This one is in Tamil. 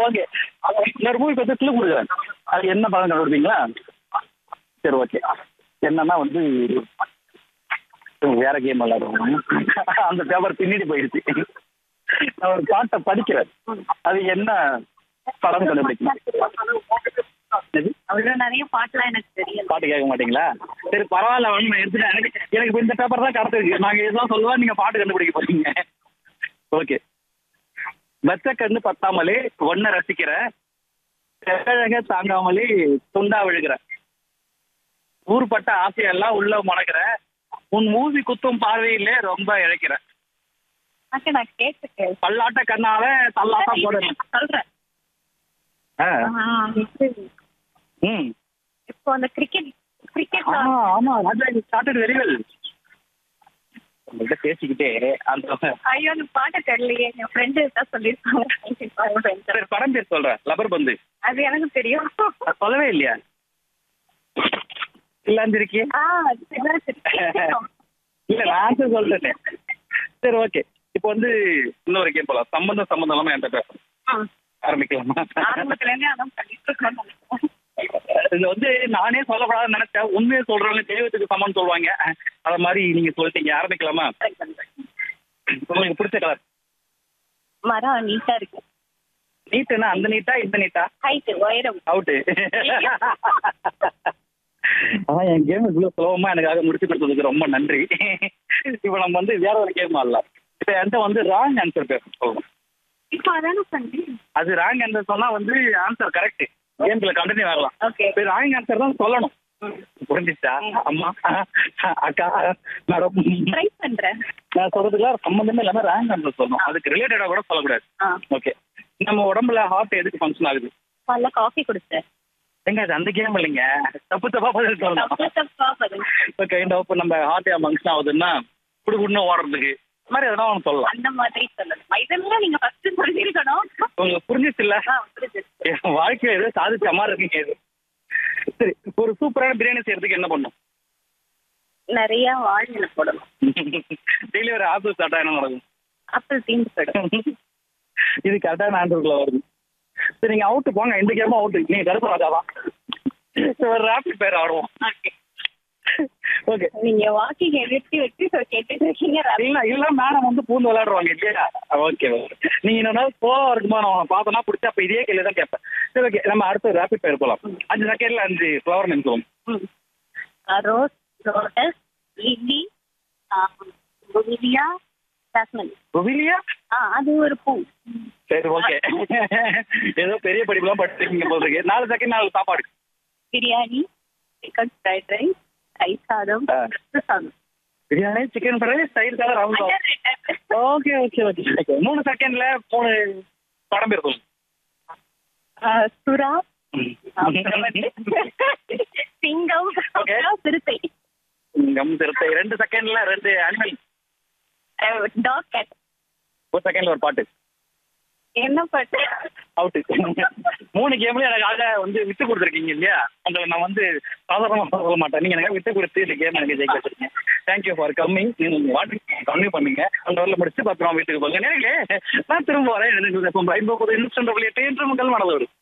ஓகே இன்னொரு மூவி பத்தி கிளு கொடுக்குறேன் அது என்ன படம் கண்டுபிடிப்பீங்களா சரி ஓகே என்னன்னா வந்து வேற கேம் விளையாடுவோம் அந்த பேப்பர் பின்னாடி போயிடுச்சு நான் ஒரு பாட்டை படிக்கிறேன் அது என்ன படம் கண்டுபிடிக்கணும் எது? அவ்வளவு நிறைய பாட்டுலாம் எனக்கு தெரியும் பாட்டு கேட்க மாட்டீங்களா சரி பரவாயில்ல வந்து நான் எடுத்துட்டேன் எனக்கு எனக்கு இப்ப இந்த பேப்பர் தான் கடத்திருக்கு நாங்க இதெல்லாம் சொல்லுவா நீங்க பாட்டு கண்டுபிடிக்க போறீங்க ஓகே வெச்ச கண்ணு பத்தாமலே ஒன்ன ரசிக்கிற செழக தாங்காமலே துண்டா விழுகிற ஊர்பட்ட ஆசையெல்லாம் உள்ள முடக்கிற உன் மூவி குத்தும் பார்வையிலே ரொம்ப இழைக்கிற ஆக்க நான் கேட்டுட்டேன் பல்லாட்ட கண்ணால தள்ளாட்டம் போடுறேன் சொல்றேன் ஆ. ஆ, இது, ம் இப்போ அந்த கிரிக்கெட் கிரிக்கெட் ஆ, ஆமா ராஜா ஸ்டார்டட் வெரி வெல் உங்கள்கிட்ட பேசிக்கிட்டே அந்த ஐயோ அந்த பாட்டை தெரியலையே என் ஃப்ரெண்டு தான் சொல்லியிருக்காங்க சரி படம் பேர் சொல்றேன் லப்பர் பந்து அது எனக்கு தெரியும் அது சொல்லவே இல்லையா இல்லாந்திருக்கியே ஆ அது தெரியும், தெரியும். இல்ல நான் ஆன்சர் சொல்லிட்டேன் சரி ஓகே இப்போ வந்து இன்னொரு கேம் போலாம் சம்பந்தம் சம்பந்தம் இல்லாம என்கிட்ட பேசணும் ஆ, ஆரம்பிக்கலாமா ஆரம்பத்துல இருந்தே அதான் பண்ணிட்டு இருக்கணும்னு நினைக்கிறேன் இது வந்து நானே சொல்லப்படாதுன்னு நினைச்சேன் உண்மையை சொல்றவங்க தெய்வத்துக்கு சமம்னு சொல்லுவாங்க அத மாதிரி நீங்க சொல்லிட்டீங்க ஆரம்பிக்கலாமா Try பண்றேன். உங்களுக்கு பிடிச்ச கலர் மரம் நீட்டா இருக்கு நீட்டுன்னா அந்த நீட்டா இந்த நீட்டா ஹைட் உயரம் அவுட்டு அதான் என் கேம் இவ்வளவு சுலபமா எனக்காக முடிச்சு கொடுத்ததுக்கு ரொம்ப நன்றி இப்போ நம்ம வந்து வேற ஒரு கேம் ஆடலாம் இப்போ என்கிட்ட வந்து ராங் ஆன்சர் பேச சொல்லணும் இப்போ அதானே பண்ணேன் அது ராங் ஆன்சர் சொன்னா வந்து ஆன்சர் கரெக்ட் கேம்ல கண்டினியூ ஆகலாம் ஓகே இப்போ ராங் ஆன்சர் தான் சொல்லணும் புரிஞ்சிச்சா அம்மா அக்கா மேடம் ட்ரை பண்றேன் நான் சொல்றதுக்குலாம் சம்மந்தமே இல்லாம ராங் ஆன்சர் சொல்லணும் அதுக்கு ரிலேட்டடா கூட சொல்லக்கூடாது ஆ ஓகே நம்ம உடம்புல ஹார்ட் எதுக்கு ஃபங்க்ஷன் ஆகுது நல்ல காஃபி குடிச்சேன் எங்க அது அந்த கேம் இல்லைங்க தப்பு தப்பா பதில் சொல்லணும் தப்பு தப்பா பதில் இப்போ கைண்ட் ஆஃப் நம்ம ஹார்ட் ஃபங்க்ஷன் ஆகுதுன்னா குடு குடுன்னு ஓடுறதுக்கு இந்த மாதிரி எதனா ஒன்று சொல்லலாம் அந்த மாதிரி சொல்லணும் இதெல்லாம் நீங்க ஃபர்ஸ்ட் சொல்லிருக்கணும் உங்களுக்கு புரிஞ்சிச்சு இல்ல ஆ, புரியுது. என் வாழ்க்கையில ஏதோ சாதிச்ச மாதிரி இருக்கீங்க இது சரி ஒரு சூப்பரான பிரியாணி செய்யறதுக்கு என்ன பண்ணும் நிறைய வாழ்நிலை போடணும் டெய்லி ஒரு ஆப்பிள் சாப்பிட்டா என்ன நடக்கும் ஆப்பிள் தீந்து போயிடும் இது கரெக்டான ஆன்சருக்குள்ள வருது சரி நீங்க அவுட்டு போங்க இந்த கேமும் அவுட்டு நீங்க கருப்பு ராஜாவா ஒரு ரேபிட் பேர் ஆடுவோம் ஓகே நீங்க வாக்கிங் எழுதி வச்சு so கேட்டுட்டு இருக்கீங்க இல்ல இல்ல மேடம் வந்து பூந்து விளையாடுவாங்க இல்லையா ஓகே ஓகே நீங்க இன்னொரு போவா இருக்குமா நான் உங்களை பார்த்தனா பிடிச்சா அப்ப இதே கேள்வி தான் கேட்பேன் சரி ஓகே நம்ம அடுத்து ரேபிட் பேர் போலாம் அஞ்சு செகண்ட்ல அஞ்சு ஃப்ளவர் நேம் சொல்லுவோம் ரோஸ் லோட்டஸ் லில்லி புவிலியா ஜாஸ்மின் ருபிலியா ஆ அது ஒரு பூ சரி ஓகே ஏதோ பெரிய படிப்புலாம் படிச்சிருக்கீங்க போல இருக்கு நாலு செகண்ட் நாலு சாப்பாடு biryani chicken fried rice rice சாதம் ஆ. ரச சாதம் பிரியாணி சிக்கன் ஃப்ரை தயிர் சாதம் round okay okay okay okay மூணு செகண்ட்ல மூணு படம் பேர் சொல்லுங்க ஆ, சுறா ம். அப்புறம் வந்து சிங்கம் Okay. அப்புறம் சிறுத்தை கம் சிறுத்தை ரெண்டு செகண்ட்ல ரெண்டு அனிமல் டாக் கேட் ஒரு செகண்ட்ல ஒரு பாட்டு என்ன பாட்டு அவுட்டு மூணு கேம்ல எனக்காக வந்து விட்டு கொடுத்துருக்கீங்க இல்லையா உங்களை நான் வந்து சாதாரணமாக சொல்ல மாட்டேன் நீங்க எனக்கு விட்டு கொடுத்து இந்த கேம் எனக்கு ஜெயிக்க வச்சிருக்கீங்க தேங்க்யூ ஃபார் கம்மிங் நீங்க வாட்டி கம்மி பண்ணுங்க அந்த வரல முடிச்சு பத்திரமா வீட்டுக்கு போங்க நேரிலே நான் திரும்ப வரேன் எனக்கு இப்போ ஐம்பது இன்ஸ்டன்ட் விளையாட்டு என்று மக்கள் மனதோடு